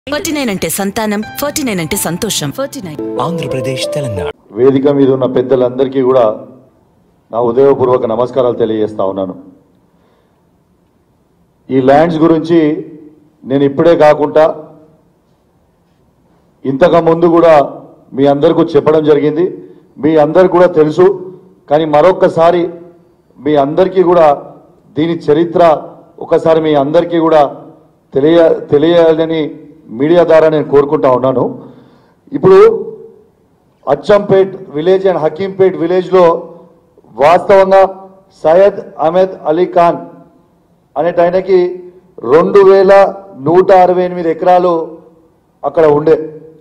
Forty nine అంటే సంతానం forty nine అంటే సంతోషం ఫార్టీ నైన్ ఆంధ్రప్రదేశ్ తెలంగాణ వేదిక మీద ఉన్న పెద్దలందరికీ కూడా నా ఉదయపూర్వక నమస్కారాలు తెలియజేస్తా ఉన్నాను ఈ ల్యాండ్స్ గురించి నేను ఇప్పుడే కాకుండా ఇంతకు ముందు కూడా మీ అందరికీ చెప్పడం జరిగింది మీ అందరికి కూడా తెలుసు కానీ మరొక్కసారి మీ అందరికీ కూడా దీని చరిత్ర ఒకసారి మీ అందరికీ కూడా తెలియ తెలియాలని మీడియా ద్వారా నేను కోరుకుంటా ఉన్నాను ఇప్పుడు అచ్చంపేట్ విలేజ్ అండ్ హకీంపేట్ విలేజ్లో వాస్తవంగా సయ్యద్ అహ్మద్ అలీ ఖాన్ అనేట ఆయనకి రెండు వేల నూట అరవై ఎనిమిది ఎకరాలు అక్కడ ఉండే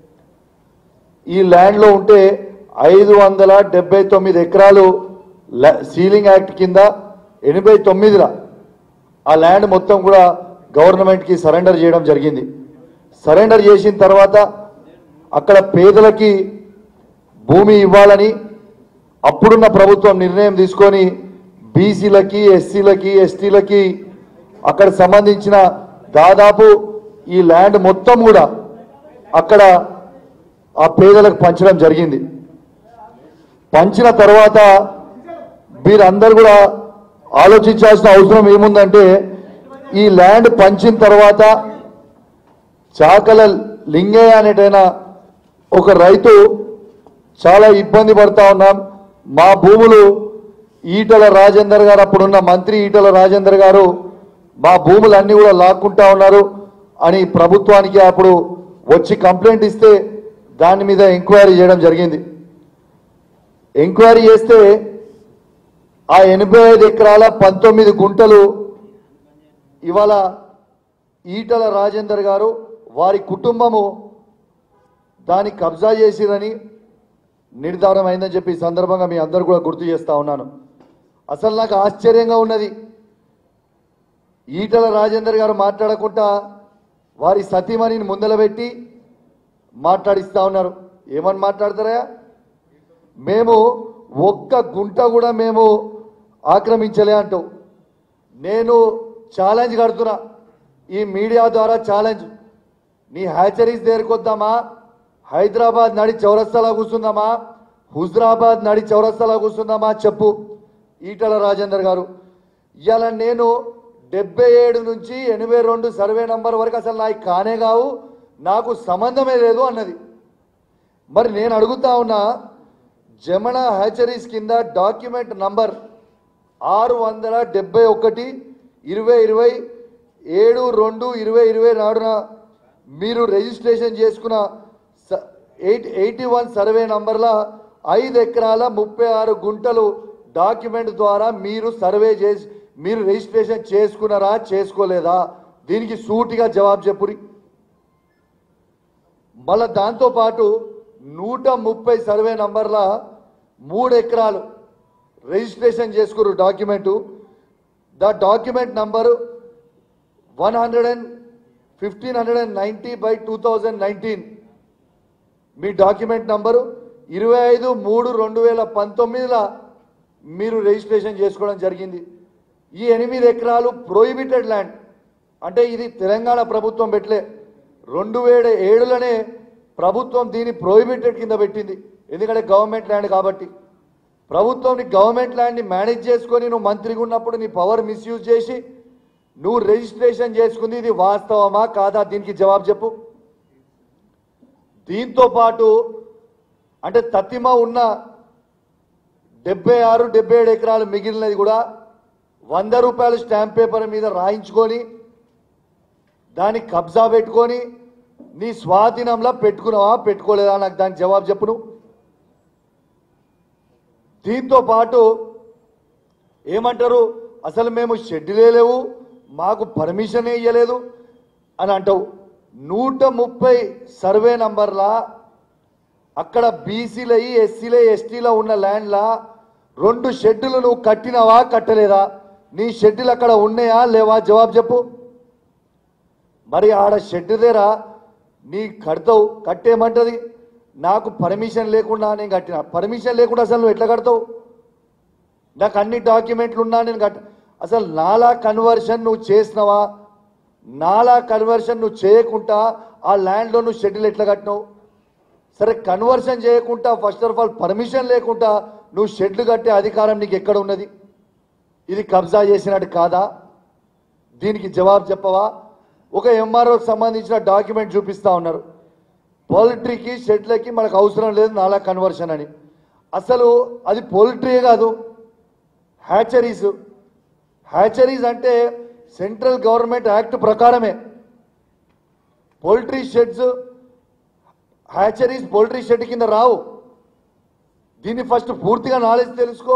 ఈ ల్యాండ్లో ఉంటే ఐదు వందల డెబ్బై తొమ్మిది ఎకరాలు ల- సీలింగ్ యాక్ట్ కింద ఎనభై తొమ్మిదిల ఆ ల్యాండ్ మొత్తం కూడా గవర్నమెంట్కి సరెండర్ చేయడం జరిగింది సరెండర్ చేసిన తర్వాత అక్కడ పేదలకి భూమి ఇవ్వాలని అప్పుడున్న ప్రభుత్వం నిర్ణయం తీసుకొని బీసీలకి ఎస్సీలకి ఎస్టీలకి అక్కడ సంబంధించిన దాదాపు ఈ ల్యాండ్ మొత్తం కూడా అక్కడ ఆ పేదలకు పంచడం జరిగింది పంచిన తర్వాత మీరందరూ కూడా ఆలోచించాల్సిన అవసరం ఏముందంటే ఈ ల్యాండ్ పంచిన తర్వాత చాకల లింగయ్య అనేటైన ఒక రైతు చాలా ఇబ్బంది పడతా ఉన్నాం మా భూములు ఈటల రాజేందర్ గారు అప్పుడున్న మంత్రి ఈటల రాజేందర్ గారు మా భూములన్నీ కూడా లాక్కుంటా ఉన్నారు అని ప్రభుత్వానికి అప్పుడు వచ్చి కంప్లైంట్ ఇస్తే దాని మీద ఎంక్వైరీ చేయడం జరిగింది ఎంక్వైరీ చేస్తే ఆ ఎనభై ఐదు ఎకరాల పంతొమ్మిది గుంటలు ఇవాళ ఈటల రాజేందర్ గారు వారి కుటుంబము దాన్ని కబ్జా చేసిరని నిర్ధారణ అయిందని చెప్పి ఈ సందర్భంగా మీ అందరు కూడా గుర్తు చేస్తా ఉన్నాను అసలు నాకు ఆశ్చర్యంగా ఉన్నది ఈటల రాజేందర్ గారు మాట్లాడకుండా వారి సతీమణిని ముందల పెట్టి మాట్లాడిస్తా ఉన్నారు ఏమని మాట్లాడతారా మేము ఒక్క గుంట కూడా మేము ఆక్రమించలే అంటావు నేను ఛాలెంజ్ కడుతున్నా ఈ మీడియా ద్వారా ఛాలెంజ్ నీ హ్యాచరీస్ దగ్గరకొద్దామా హైదరాబాద్ నడి చౌరస్తాలో కూర్చుందామా హుజరాబాద్ నడి చౌరస్తాలో కూర్చుందామా చెప్పు ఈటల రాజేందర్ గారు ఇవాళ నేను డెబ్బై ఏడు నుంచి ఎనభై రెండు సర్వే నంబర్ వరకు అసలు నాకు కానే కావు నాకు సంబంధమే లేదు అన్నది మరి నేను అడుగుతా ఉన్నా జమణ హ్యాచరీస్ కింద డాక్యుమెంట్ నంబర్ ఆరు వందల డెబ్బై ఒకటి ఇరవై ఇరవై ఏడు రెండు ఇరవై ఇరవై నాడున మీరు రిజిస్ట్రేషన్ చేసుకున్న స- ఎయిట్ ఎయిటీ వన్ సర్వే నంబర్ల ఐదు ఎకరాల ముప్పై ఆరు గుంటలు డాక్యుమెంట్ ద్వారా మీరు సర్వే చేసి మీరు రిజిస్ట్రేషన్ చేసుకున్నారా చేసుకోలేదా దీనికి సూటిగా జవాబు చెప్పురి మళ్ళా దాంతోపాటు నూట ముప్పై సర్వే నంబర్ల మూడు ఎకరాలు రిజిస్ట్రేషన్ చేసుకున్నారు document the document number one hundred and fifteen hundred and ninety by two thousand nineteen మీ డాక్యుమెంట్ నంబరు ఇరవై ఐదు మూడు రెండు వేల పంతొమ్మిదిలో మీరు రిజిస్ట్రేషన్ చేసుకోవడం జరిగింది ఈ ఎనిమిది ఎకరాలు ప్రోహిబిటెడ్ ల్యాండ్ అంటే ఇది తెలంగాణ ప్రభుత్వం పెట్టలే రెండు వేల ఏడులోనే ప్రభుత్వం దీన్ని ప్రోహిబిటెడ్ కింద పెట్టింది ఎందుకంటే గవర్నమెంట్ ల్యాండ్ కాబట్టి ప్రభుత్వం నీ గవర్నమెంట్ ల్యాండ్ని మేనేజ్ చేసుకొని నువ్వు మంత్రిగా ఉన్నప్పుడు నీ పవర్ మిస్యూజ్ చేసి నువ్వు రిజిస్ట్రేషన్ చేసుకుంది ఇది వాస్తవమా కాదా దీనికి జవాబు చెప్పు దీంతో పాటు అంటే తత్తిమ ఉన్న డెబ్బై ఆరు డెబ్బై ఏడు ఎకరాలు మిగిలినది కూడా వంద రూపాయల స్టాంప్ పేపర్ మీద రాయించుకొని దాన్ని కబ్జా పెట్టుకొని నీ స్వాధీనంలో పెట్టుకున్నావా పెట్టుకోలేదా నాకు దానికి జవాబు చెప్పు నువ్వు దీంతో పాటు ఏమంటారు అసలు మేము షెడ్యూలే లేవు మాకు పర్మిషన్ ఇవ్వలేదు అని అంటావు నూట ముప్పై సర్వే నంబర్లా అక్కడ బీసీలయి ఎస్సీలే ఎస్టీలో ఉన్న ల్యాండ్లా రెండు షెడ్యూలు నువ్వు కట్టినవా కట్టలేదా నీ షెడ్యూల్ అక్కడ ఉన్నాయా లేవా జవాబు చెప్పు మరి ఆడ షెడ్ దగ్గర నీ కడతావు కట్టేమంటది నాకు పర్మిషన్ లేకుండా నేను కట్టిన పర్మిషన్ లేకుండా అసలు నువ్వు ఎట్లా కడతావు నాకు అన్ని డాక్యుమెంట్లు ఉన్నా నేను కట్ట అసలు నాలా కన్వర్షన్ నువ్వు చేసినవా నాలా కన్వర్షన్ నువ్వు చేయకుండా ఆ ల్యాండ్లో నువ్వు షెడ్యూల్ ఎట్లా కట్టినావు సరే కన్వర్షన్ చేయకుండా ఫస్ట్ ఆఫ్ ఆల్ పర్మిషన్ లేకుండా నువ్వు షెడ్లు కట్టే అధికారం నీకు ఎక్కడ ఉన్నది ఇది కబ్జా చేసినట్టు కాదా దీనికి జవాబు చెప్పవా ఒక ఎంఆర్ఓకి సంబంధించిన డాక్యుమెంట్ చూపిస్తా ఉన్నారు పౌల్ట్రీకి షెడ్లకి మనకు అవసరం లేదు నాలా కన్వర్షన్ అని అసలు అది పౌల్ట్రీ కాదు హ్యాచరీస్ హ్యాచరీస్ అంటే సెంట్రల్ గవర్నమెంట్ యాక్ట్ ప్రకారమే poultry sheds hatcheries poultry shed కింద రావు దీన్ని ఫస్ట్ పూర్తిగా నాలెడ్జ్ తెలుసుకో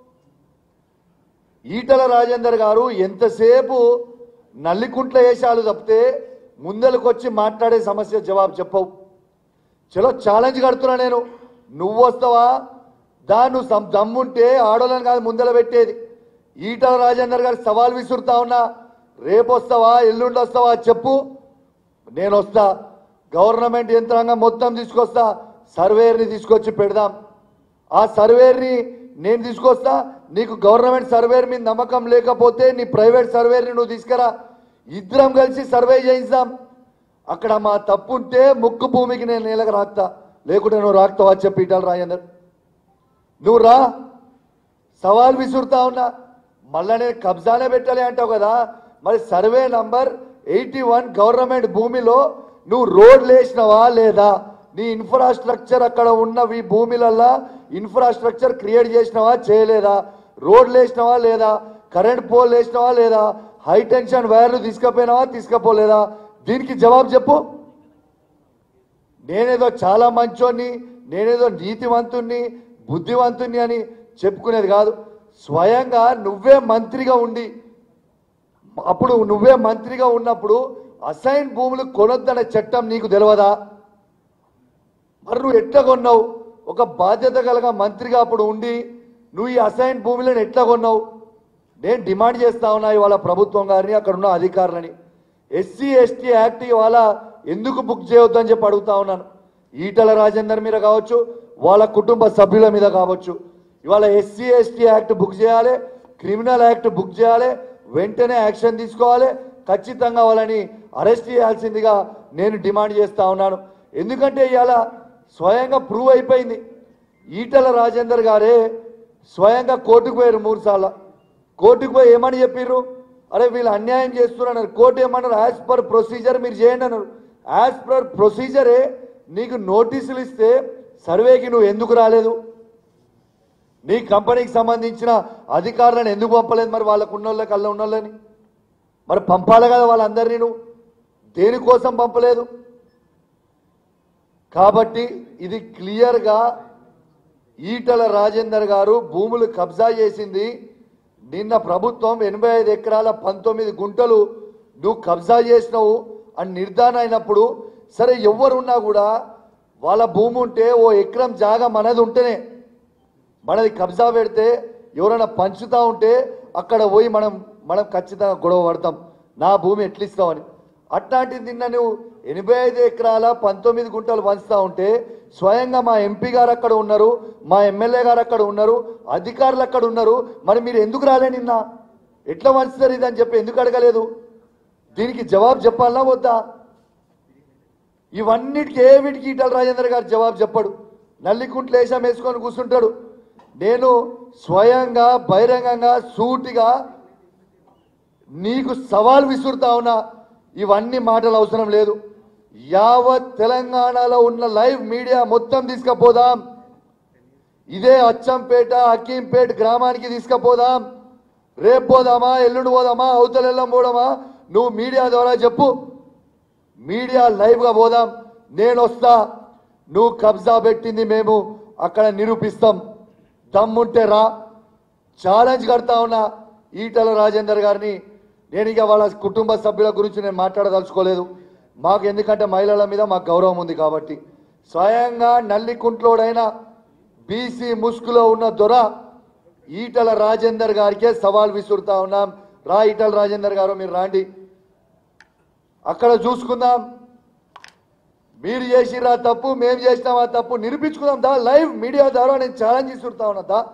ఈటల రాజేందర్ గారు ఎంతసేపు నల్లికుంట్ల వేషాలు తప్పితే ముందలకు వచ్చి మాట్లాడే సమస్య జవాబు చెప్పవు చలో ఛాలెంజ్ కడుతున్నా నేను నువ్వు వస్తావా దా నువ్వు సం- దమ్ముంటే ఆడోళ్ళని కాదు ముందల పెట్టేది ఈటల రాజేందర్ గారు సవాల్ విసురుతా ఉన్నా రేపు వస్తావా ఎల్లుండి వస్తావా చెప్పు నేను వస్తా గవర్నమెంట్ యంత్రాంగం మొత్తం తీసుకొస్తా సర్వేర్ని తీసుకొచ్చి పెడదాం ఆ సర్వేర్ని నేను తీసుకొస్తా నీకు గవర్నమెంట్ సర్వేర్ మీద నమ్మకం లేకపోతే నీ ప్రైవేట్ సర్వేర్ని నువ్వు తీసుకురా ఇద్దరం కలిసి సర్వే చేయిస్తాం అక్కడ మా తప్పు ఉంటే ముక్కు భూమికి నేను నేలకు రాక్తా లేకుంటే నువ్వు రాక్తావా చెప్పి ఇటాలు రాజేందర్ నువ్వు రా సవాల్ విసురుతా ఉన్నా మళ్ళా నేను కబ్జానే పెట్టాలి అంటావు కదా మరి survey number eighty one government భూమిలో నువ్వు రోడ్లు వేసినవా లేదా నీ ఇన్ఫ్రాస్ట్రక్చర్ అక్కడ ఉన్న ఈ భూమిలల్లా ఇన్ఫ్రాస్ట్రక్చర్ క్రియేట్ చేసినవా చేయలేదా రోడ్లు వేసినవా లేదా కరెంట్ పోల్ వేసినవా లేదా హై టెన్షన్ వైర్లు తీసుకుపోయినావా తీసుకుపోలేదా దీనికి జవాబు చెప్పు నేనేదో చాలా మంచోని నేనేదో నీతివంతుణ్ణి బుద్ధివంతుణ్ణి అని చెప్పుకునేది కాదు స్వయంగా నువ్వే మంత్రిగా ఉండి అప్పుడు నువ్వే మంత్రిగా ఉన్నప్పుడు అసైన్ భూములు కొనొద్దనే చట్టం నీకు తెలియదా మరి నువ్వు ఎట్లా కొన్నావు ఒక బాధ్యత కలగా మంత్రిగా అప్పుడు ఉండి నువ్వు ఈ అసైన్ భూములను ఎట్లా కొన్నావు నేను డిమాండ్ చేస్తా ఉన్నా ఇవాళ ప్రభుత్వం గారిని అక్కడ ఉన్న అధికారులని ఎస్సీ ఎస్టీ యాక్ట్ ఇవాళ ఎందుకు బుక్ చేయొద్దని చెప్పి అడుగుతా ఉన్నాను ఈటల రాజేందర్ మీద కావచ్చు వాళ్ళ కుటుంబ సభ్యుల మీద కావచ్చు ఇవాళ ఎస్సీ ఎస్టీ యాక్ట్ బుక్ చేయాలి క్రిమినల్ యాక్ట్ బుక్ చేయాలి వెంటనే యాక్షన్ తీసుకోవాలి ఖచ్చితంగా వాళ్ళని అరెస్ట్ చేయాల్సిందిగా నేను డిమాండ్ చేస్తా ఉన్నాను ఎందుకంటే ఇవాళ స్వయంగా ప్రూవ్ అయిపోయింది ఈటల రాజేందర్ గారే స్వయంగా కోర్టుకు పోయారు మూడు సార్లు కోర్టుకు పోయి ఏమని చెప్పిర్రు అరే వీళ్ళు అన్యాయం చేస్తున్నారు కోర్టు ఏమన్నారు యాజ్ పర్ ప్రొసీజర్ మీరు చేయండి అన్నారు యాజ్ పర్ ప్రొసీజరే నీకు నోటీసులు ఇస్తే సర్వేకి నువ్వు ఎందుకు రాలేదు నీ కంపెనీకి సంబంధించిన అధికారులను ఎందుకు పంపలేదు మరి వాళ్ళకు ఉన్నోళ్ళకి అల్ల ఉన్నోళ్ళని మరి పంపాలి కదా వాళ్ళందరినీ నువ్వు దేనికోసం పంపలేదు కాబట్టి ఇది క్లియర్గా ఈటల రాజేందర్ గారు భూములు కబ్జా చేసింది నిన్న ప్రభుత్వం ఎనభై ఐదు ఎకరాల పంతొమ్మిది గుంటలు నువ్వు కబ్జా చేసినావు అని నిర్ధారణ అయినప్పుడు సరే ఎవరున్నా కూడా వాళ్ళ భూమి ఉంటే ఓ ఎకరం జాగా మనది ఉంటేనే మనది కబ్జా పెడితే ఎవరైనా పంచుతా ఉంటే అక్కడ పోయి మనం మనం ఖచ్చితంగా గొడవ పడతాం నా భూమి ఎట్లిస్తామని అట్లాంటిది నిన్న నువ్వు ఎనభై ఐదు ఎకరాల పంతొమ్మిది గుంటలు పంచుతా ఉంటే స్వయంగా మా ఎంపీ గారు అక్కడ ఉన్నారు మా ఎమ్మెల్యే గారు అక్కడ ఉన్నారు అధికారులు అక్కడ ఉన్నారు మరి మీరు ఎందుకు రాలే నిన్న ఎట్లా పంచుతారు ఇది అని చెప్పి ఎందుకు అడగలేదు దీనికి జవాబు చెప్పాలనా వద్దా ఇవన్నిటికి ఏ వీటికి ఈటల రాజేంద్ర గారు జవాబు చెప్పడు నల్లికుంట్లు వేషం వేసుకొని కూర్చుంటాడు నేను స్వయంగా బహిరంగంగా సూటిగా నీకు సవాల్ విసురుతా ఉన్నా ఇవన్నీ మాటలు అవసరం లేదు యావత్ తెలంగాణలో ఉన్న లైవ్ మీడియా మొత్తం తీసుకుపోదాం ఇదే అచ్చంపేట అక్కీంపేట గ్రామానికి తీసుకుపోదాం రేపు పోదామా ఎల్లుండి పోదామా అవతల ఎల్లం పోదామా నువ్వు మీడియా ద్వారా చెప్పు మీడియా లైవ్గా పోదాం నేను వస్తా నువ్వు కబ్జా పెట్టింది మేము అక్కడ నిరూపిస్తాం దమ్ముంటే రా ఛాలెంజ్ కడతా ఉన్నా ఈటల రాజేందర్ గారిని నేను ఇక వాళ్ళ కుటుంబ సభ్యుల గురించి నేను మాట్లాడదలుచుకోలేదు మాకు ఎందుకంటే మహిళల మీద మాకు గౌరవం ఉంది కాబట్టి స్వయంగా నల్లికుంట్లోడైన బీసీ ముసుగులో ఉన్న దొర ఈటల రాజేందర్ గారికే సవాల్ విసురుతా ఉన్నాం రా ఈటల రాజేందర్ గారు మీరు రాండి అక్కడ చూసుకుందాం మీరు చేసిరా తప్పు మేము చేసినాం ఆ తప్పు నిరూపించుకుందాం దా లైవ్ మీడియా ద్వారా నేను ఛాలెంజ్ ఇస్తుంటా ఉన్నా దా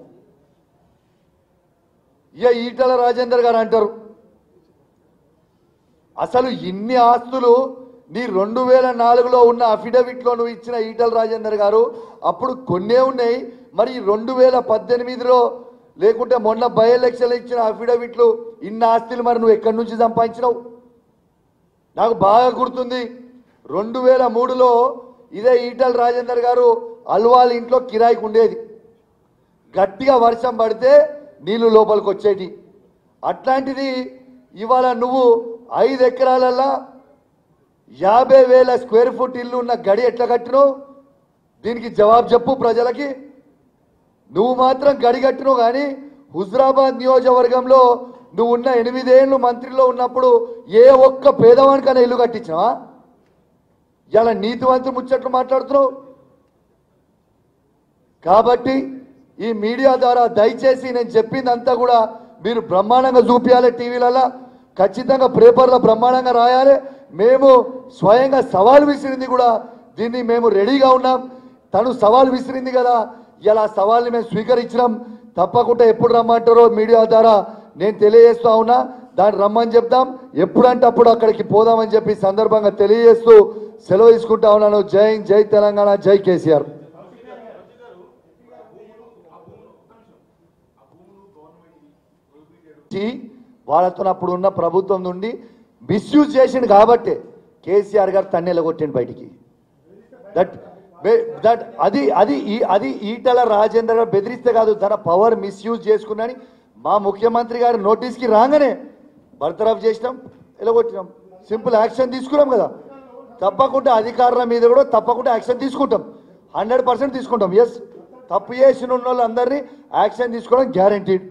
ఇక ఈటల రాజేందర్ గారు అంటారు అసలు ఇన్ని ఆస్తులు నీ రెండు వేల నాలుగులో ఉన్న అఫిడవిట్లో నువ్వు ఇచ్చిన ఈటల రాజేందర్ గారు అప్పుడు కొన్నే ఉన్నాయి మరి రెండు వేల పద్దెనిమిదిలో లేకుంటే మొన్న బై ఎలక్షన్ ఇచ్చిన అఫిడవిట్లు ఇన్ని ఆస్తులు మరి నువ్వు ఎక్కడి నుంచి సంపాదించినావు నాకు బాగా గుర్తుంది రెండు వేల మూడులో ఇదే ఈటల రాజేందర్ గారు అల్వాల్ ఇంట్లో కిరాయికి ఉండేది గట్టిగా వర్షం పడితే నీళ్లు లోపలికి వచ్చేటి అట్లాంటిది ఇవాళ నువ్వు ఐదు ఎకరాలల్లా యాభై వేల స్క్వేర్ ఫుట్ ఇల్లు ఉన్న గడి ఎట్లా కట్టినావు దీనికి జవాబు చెప్పు ప్రజలకి నువ్వు మాత్రం గడి కట్టినావు కానీ హుజరాబాద్ నియోజకవర్గంలో నువ్వు ఉన్న ఎనిమిదేళ్ళు మంత్రిలో ఉన్నప్పుడు ఏ ఒక్క పేదవానికైనా ఇల్లు కట్టించినావా ఇలా నీతివంతులు ముచ్చట్లు మాట్లాడుతున్నావు కాబట్టి ఈ మీడియా ద్వారా దయచేసి నేను చెప్పిందంతా కూడా మీరు బ్రహ్మాండంగా చూపించాలి టీవీలలో ఖచ్చితంగా పేపర్లో బ్రహ్మాండంగా రాయాలి మేము స్వయంగా సవాల్ విసిరింది కూడా దీన్ని మేము రెడీగా ఉన్నాం తను సవాల్ విసిరింది కదా ఇలా సవాల్ని మేము స్వీకరించినాం తప్పకుండా ఎప్పుడు రమ్మంటారో మీడియా ద్వారా నేను తెలియజేస్తా ఉన్నా దాన్ని రమ్మని చెప్తాం ఎప్పుడంటే అప్పుడు అక్కడికి పోదామని చెప్పి ఈ సందర్భంగా తెలియజేస్తూ సెలవు తీసుకుంటా ఉన్నాను జై హింద్, జై తెలంగాణ జై కేసీఆర్ ఇచ్చి వాళ్ళతో అప్పుడు ఉన్న ప్రభుత్వం నుండి మిస్యూజ్ చేసిండు కాబట్టి కేసీఆర్ గారు తన్నెల కొట్టిండు బయటికి దట్ దట్ అది అది ఈ- అది ఈటల రాజేందర్ గారు బెదిరిస్తే కాదు తన పవర్ మిస్యూజ్ చేసుకున్నాని మా ముఖ్యమంత్రి గారి నోటీస్కి రాగానే బర్తరఫ్ చేసినాం ఎలగొట్టినాం సింపుల్ యాక్షన్ తీసుకున్నాం కదా తప్పకుండా అధికారుల మీద కూడా తప్పకుండా యాక్షన్ తీసుకుంటాం హండ్రెడ్ పర్సెంట్ తీసుకుంటాం ఎస్ తప్పు చేసిన ఉన్న వాళ్ళందరినీ యాక్షన్ తీసుకోవడం గ్యారంటీడ్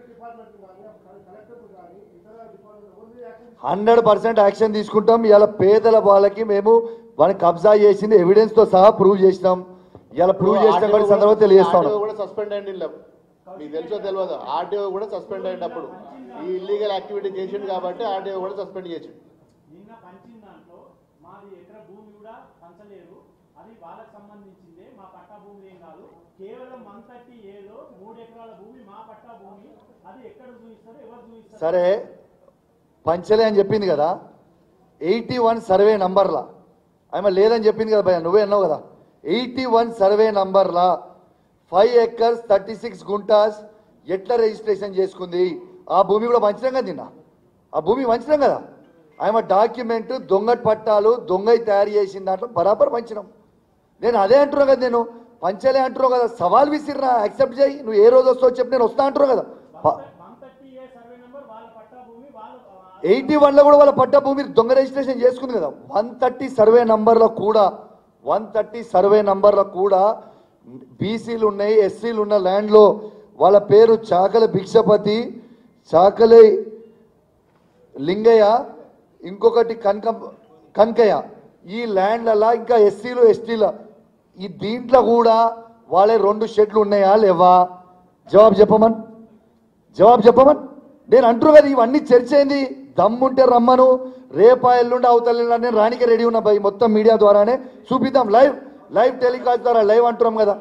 హండ్రెడ్ పర్సెంట్ యాక్షన్ తీసుకుంటాం ఇలా పేదల వాళ్ళకి మేము వాళ్ళని కబ్జా చేసింది ఎవిడెన్స్ తో సహా ప్రూవ్ చేసినాం ఇలా ప్రూవ్ చేసినాం కూడా ఈ సందర్భంగా తెలియజేస్తాం ఆర్టీఓ కూడా సస్పెండ్ అయ్యింది ఇలా. మీకు తెలుసో తెలియదు ఆర్టీఓ కూడా సస్పెండ్ అయ్యింది అప్పుడు ఈ ఇల్లీగల్ యాక్టివిటీ చేసిండు కాబట్టి ఆర్టీఓ కూడా సస్పెండ్ చేసిండు నిన్న పంచిన దాంట్లో మాది ఎకర భూమి కూడా పంచలేరు అది వాళ్ళకి సంబంధించిందే మా పట్టా భూమి ఏం కాదు కేవలం వన్ థర్టీ ఏలో మూడు ఎకరాల భూమి మా పట్టా భూమి అది ఎక్కడ చూపిస్తారు ఎవరు చూపిస్తారు సరే పంచలే అని చెప్పింది కదా ఎయిటీ వన్ సర్వే నంబర్లా ఆమె లేదని చెప్పింది కదా భయ్య నువ్వే అన్నావు కదా ఎయిటీ వన్ సర్వే నంబర్లా ఫైవ్ ఎకర్స్ థర్టీ సిక్స్ గుంటాస్ ఎట్లా రిజిస్ట్రేషన్ చేసుకుంది ఆ భూమి కూడా పంచినాం కదా నిన్న ఆ భూమి పంచినాం కదా ఆమె డాక్యుమెంట్ దొంగ పట్టాలు దొంగ తయారు చేసిన దాంట్లో బరాబర్ పంచినాం నేను అదే అంటున్నా కదా నేను పంచలే అంటున్నావు కదా సవాల్ విసిర్రా యాక్సెప్ట్ చేయి నువ్వు ఏ రోజు వస్తావు చెప్పి నేను వస్తా అంటున్నావు కదా ప- one thirty A survey number వాళ్ళ పట్టా భూమి వాళ్ళ ఎయిటీ వన్లో కూడా వాళ్ళ పట్ట భూమి దొంగ రిజిస్ట్రేషన్ చేసుకుంది కదా వన్ థర్టీ సర్వే నంబర్లో కూడా వన్ థర్టీ సర్వే నంబర్లో కూడా బీసీలు ఉన్నాయి ఎస్సీలు ఉన్న ల్యాండ్లో వాళ్ళ పేరు చాకలి భిక్షపతి చాకలి లింగయ్య ఇంకొకటి కనక కనకయ్య ఈ ల్యాండ్లలో ఇంకా ఎస్సీలు ఎస్టీల ఈ దీంట్లో కూడా వాళ్ళే రెండు షెడ్లు ఉన్నాయా లేవా జవాబు చెప్పమని జవాబు చెప్పమని నేను అంటారు కదా ఇవన్నీ చర్చ ఏంది దమ్ముంటే రమ్మను రేపా ఎల్లుండి అవతల నేను రానికి రెడీ ఉన్నా భయ్ మొత్తం మీడియా ద్వారానే చూపిద్దాం లైవ్ లైవ్ టెలికాస్ట్ ద్వారా లైవ్ అంటున్నాం కదా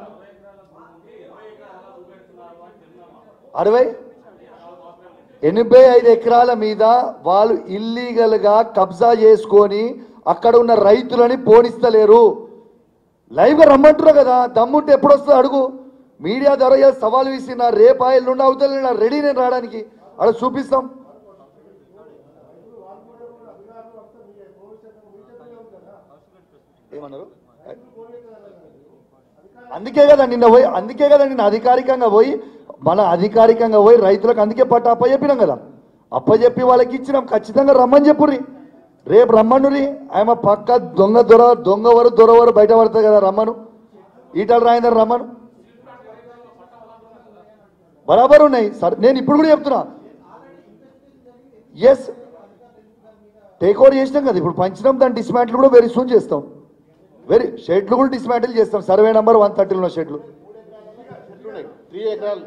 అరవై ఎనభై ఐదు ఎకరాల మీద వాళ్ళు ఇల్లీగల్ గా కబ్జా చేసుకొని అక్కడ ఉన్న రైతులని పోనిస్తలేరు లైవ్ గా రమ్మంటున్నారు కదా దమ్ముంటే ఎప్పుడు వస్తుందో అడుగు మీడియా ద్వారా ఇలా సవాల్ విసిన రేపా ఎల్లుండి అవుతా రెడీ నేను రావడానికి అక్కడ చూపిస్తాం ఏమన్నారు అందుకే కదా నిన్న పోయి అందుకే కదా నిన్న అధికారికంగా పోయి మన అధికారికంగా పోయి రైతులకు అందుకే పట్ట అప్పచెప్పినాం కదా అప్పచెప్పి వాళ్ళకి ఇచ్చినాం ఖచ్చితంగా రమ్మని చెప్పుర్రి రేపు రమ్మనురి ఆమె పక్క దొంగ దొర దొంగవరు దొరవరు బయట పడుతుంది కదా రమ్మను ఈటల రాయిందని రమ్మను బరాబర్ ఉన్నాయి సరే నేను ఇప్పుడు కూడా చెప్తున్నా ఎస్ టేక్ ఓవర్ చేసినాం కదా ఇప్పుడు పంచినాం దాని డిస్మాంటిల్ కూడా వెరీ సూన్ చేస్తాం వెరీ షెడ్లు కూడా డిస్మాంటిల్ చేస్తాం సర్వే నెంబర్ వన్ థర్టీలో ఉన్న షెడ్లు చెట్లు ఉన్నాయి త్రీ ఎకరాలు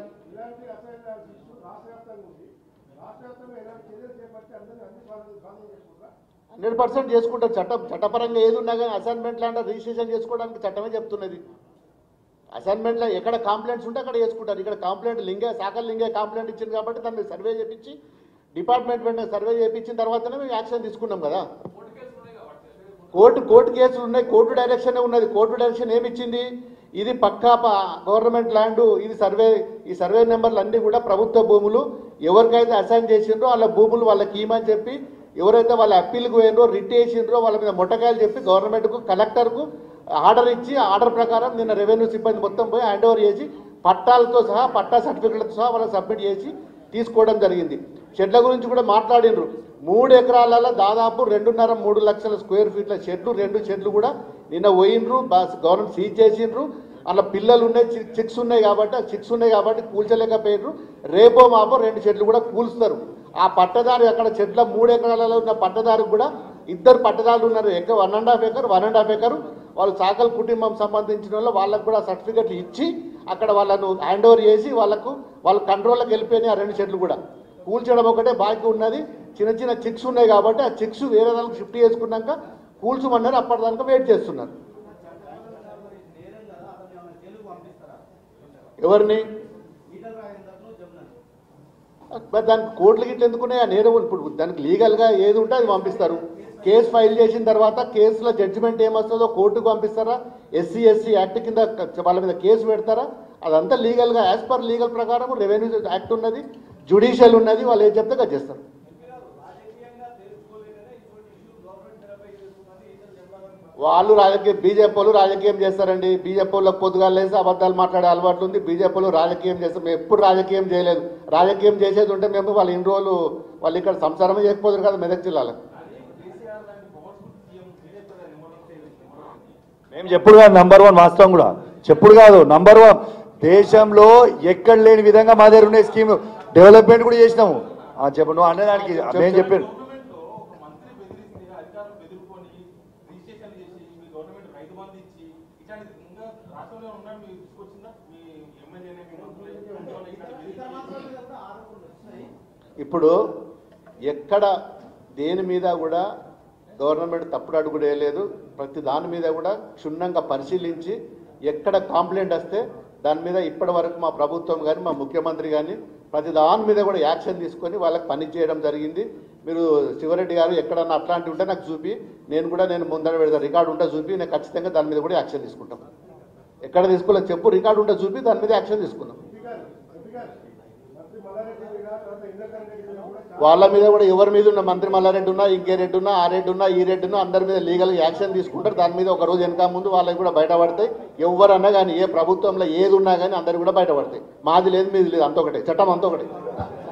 హండ్రెడ్ పర్సెంట్ చేసుకుంటారు చట్టం చట్టపరంగా ఏది ఉన్నా కానీ అసైన్మెంట్ లాంటి రిజిస్ట్రేషన్ చేసుకోవడానికి చట్టమే చెప్తున్నది అసైన్మెంట్లో ఎక్కడ కాంప్లైంట్స్ ఉంటే అక్కడ చేసుకుంటారు ఇక్కడ కాంప్లైంట్ లింగే సాకల్ లింగే కాంప్లైంట్ ఇచ్చింది కాబట్టి దాన్ని సర్వే చేపించి డిపార్ట్మెంట్ వెంటనే సర్వే చేయించిన తర్వాతనే మేము యాక్షన్ తీసుకున్నాం కదా కోర్టు కోర్టు కేసులు ఉన్నాయి కోర్టు డైరెక్షన్ ఉన్నది కోర్టు డైరెక్షన్ ఏమి ఇచ్చింది ఇది పక్కా ప- గవర్నమెంట్ ల్యాండ్ ఇది సర్వే ఈ సర్వే నెంబర్లు అన్నీ కూడా ప్రభుత్వ భూములు ఎవరికైతే అసైన్ చేసిండ్రో వాళ్ళ భూములు వాళ్ళకి ఇవ్వమని చెప్పి ఎవరైతే వాళ్ళ అప్పీల్కి పోయినరో రిట్ వేసిండ్రో వాళ్ళ మీద మొట్టకాయలు చెప్పి గవర్నమెంట్కు కలెక్టర్కు ఆర్డర్ ఇచ్చి ఆర్డర్ ప్రకారం నిన్న రెవెన్యూ సిబ్బంది మొత్తం పోయి హ్యాండ్ ఓవర్ చేసి పట్టాలతో సహా పట్టా సర్టిఫికెట్లతో సహా వాళ్ళకి సబ్మిట్ చేసి తీసుకోవడం జరిగింది షెడ్ల గురించి కూడా మాట్లాడినరు మూడు ఎకరాలలో దాదాపు రెండున్నర మూడు లక్షల స్క్వేర్ ఫీట్ల షెడ్లు రెండు షెడ్లు కూడా నిన్న పోయినరు గవర్నమెంట్ సీజ్ చేసిండ్రు అలా పిల్లలు ఉన్నాయి చి- చిక్స్ ఉన్నాయి కాబట్టి ఆ చిక్స్ ఉన్నాయి కాబట్టి కూల్చలేకపోయినరు రేపో మాపో రెండు చెట్లు కూడా కూల్స్తారు ఆ పట్టదారు అక్కడ చెట్ల మూడు ఎకరాలలో ఉన్న పట్టదారు కూడా ఇద్దరు పట్టదారులు ఉన్నారు ఎక్క one and half acre one and half acre వాళ్ళు చాకల్ కుటుంబం సంబంధించిన వాళ్ళు వాళ్ళకు కూడా సర్టిఫికెట్లు ఇచ్చి అక్కడ వాళ్ళను హ్యాండ్ ఓవర్ చేసి వాళ్ళకు వాళ్ళ కంట్రోల్లోకి వెళ్ళిపోయినాయి ఆ రెండు చెట్లు కూడా కూల్చడం ఒకటే బాకీ ఉన్నది చిన్న చిన్న చిక్స్ ఉన్నాయి కాబట్టి ఆ చిక్స్ వేరే దానికి షిఫ్ట్ చేసుకున్నాక కూల్చమన్నారు అప్పటిదాకా వెయిట్ చేస్తున్నారు ఎవరిని మరి దానికి కోర్టులు గిట్ల ఎందుకున్నాయి ఆ నేరం ఇప్పుడు దానికి లీగల్గా ఏది ఉంటే అది పంపిస్తారు కేసు ఫైల్ చేసిన తర్వాత కేసులో జడ్జిమెంట్ ఏమొస్తుందో కోర్టుకు పంపిస్తారా ఎస్సీ ఎస్సీ యాక్ట్ కింద క- వాళ్ళ మీద కేసు పెడతారా అదంతా లీగల్గా యాజ్ పర్ లీగల్ ప్రకారం రెవెన్యూ యాక్ట్ ఉన్నది జుడిషియల్ ఉన్నది వాళ్ళు ఏం చెప్తే అది చేస్తారు వాళ్ళు రాజకీయ బీజేపీ వాళ్ళు రాజకీయం చేస్తారండి బీజేపీ వాళ్ళకి పొద్దుగాలు లేసి అబద్ధాలు మాట్లాడే అలవాట్లు ఉంది బీజేపీ వాళ్ళు రాజకీయం చేస్తాం మేము ఎప్పుడు రాజకీయం చేయలేదు రాజకీయం చేసేది ఉంటే మేము వాళ్ళు ఇన్ని రోజులు వాళ్ళు ఇక్కడ సంసారమే చేయకపోతారు కదా మెదక్ జిల్లాలో మేము చెప్పుడు కాదు నంబర్ వన్ వాస్తవం కూడా చెప్పుడు కాదు నంబర్ వన్ దేశంలో ఎక్కడ లేని విధంగా మా దగ్గర ఉండే స్కీమ్ డెవలప్మెంట్ కూడా చేసినాము ఆ, చెప్పు నువ్వు అనేదానికి మేము చెప్పాను గవర్నమెంట్ లో మంత్రి బెదిరిస్తే అధికారులు బెదిరిపోని రిజిస్ట్రేషన్ చేసి మీ గవర్నమెంట్ రైతు బంధు ఇచ్చి ఇట్లాంటి ఇంకా రాష్ట్రంలో ఉన్న మీరు తీసుకొచ్చిందా మీ ఎమ్మెల్యేనే మీ మంత్రులే ఇంట్లో ఇట్లాంటి బెదిరించి ఇప్పుడు ఎక్కడ దేని మీద కూడా గవర్నమెంట్ తప్పుడు అడుగు వేయలేదు ప్రతి దాని మీద కూడా క్షుణ్ణంగా పరిశీలించి ఎక్కడ కంప్లైంట్ వస్తే దాని మీద ఇప్పటి వరకు మా ప్రభుత్వం కానీ మా ముఖ్యమంత్రి కానీ ప్రతి దాని మీద కూడా యాక్షన్ తీసుకొని వాళ్ళకి పని చేయడం జరిగింది మీరు శివరెడ్డి గారు ఎక్కడన్నా అట్లాంటివి ఉంటే నాకు చూపి నేను కూడా నేను ముందర పెడతాను రికార్డు ఉంటే చూపి నేను ఖచ్చితంగా దాని మీద కూడా యాక్షన్ తీసుకుంటాం ఎక్కడ తీసుకోలేదు చెప్పు రికార్డు ఉంటే చూపి దాని మీద యాక్షన్ తీసుకుందాం వాళ్ళ మీద కూడా ఎవరి మీద ఉన్న మంత్రి మల్లారెడ్డి ఉన్నా ఇంకే రెడ్డి ఉన్నా ఆ రెడ్డి ఉన్నా ఈ రెడ్డి ఉన్నా అందరి మీద లీగల్ యాక్షన్ తీసుకుంటారు దాని మీద ఒక రోజు వెనక ముందు వాళ్ళకి కూడా బయటపడతాయి ఎవరన్నా కానీ ఏ ప్రభుత్వంలో ఏది ఉన్నా కానీ అందరికి కూడా బయటపడతాయి మాది లేదు మీది లేదు అంత ఒకటే చట్టం అంత ఒకటే